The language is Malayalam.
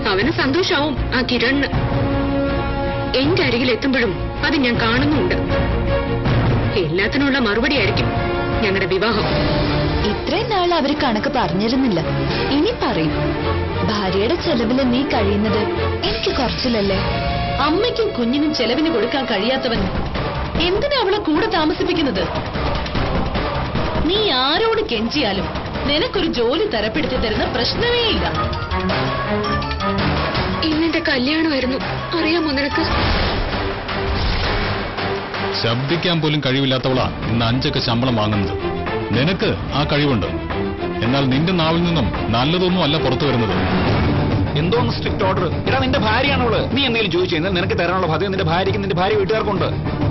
അവന് സന്തോഷാവും ആ കിരണിന് എന്റെ അരികിൽ എത്തുമ്പോഴും അത് ഞാൻ കാണുന്നുണ്ട് എല്ലാത്തിനുള്ള മറുപടി ആയിരിക്കും ഞങ്ങളുടെ വിവാഹം ഇത്രയും നാൾ അവര് കണക്ക് പറഞ്ഞിരുന്നില്ല ഇനി പറയും ഭാര്യയുടെ ചെലവില് നീ കഴിയുന്നത് എനിക്ക് കുറച്ചില്ലല്ലേ അമ്മയ്ക്കും കുഞ്ഞിനും ചെലവിന് കൊടുക്കാൻ കഴിയാത്തവൻ എന്തിനാ അവളെ കൂടെ താമസിപ്പിക്കുന്നത് നീ ആരോട് കെഞ്ചിയാലും നിനക്കൊരു ജോലി തരപ്പെടുത്തി തരുന്ന പ്രശ്നമേ ഇല്ല ഇന്നെന്റെ കല്യാണമായിരുന്നു അറിയാമോ നിനക്ക് ശബ്ദിക്കാൻ പോലും കഴിവില്ലാത്തവളാ ഇന്ന് അഞ്ചൊക്കെ ശമ്പളം വാങ്ങുന്നത് നിനക്ക് ആ കഴിവുണ്ട് എന്നാൽ നിന്റെ നാവിൽ നിന്നും നല്ലതൊന്നും അല്ല പുറത്തു വരുന്നത് എന്തോന്ന് സ്ട്രിക്റ്റ് ഓർഡർ ഇടാ നിന്റെ ഭാര്യയാണവള് നീ എന്തെങ്കിലും ചോദിച്ചു കഴിഞ്ഞാൽ നിനക്ക് തരാനുള്ള ബാധ്യത നിന്റെ ഭാര്യയ്ക്ക് നിന്റെ ഭാര്യ വീട്ടുകാർക്കുണ്ട്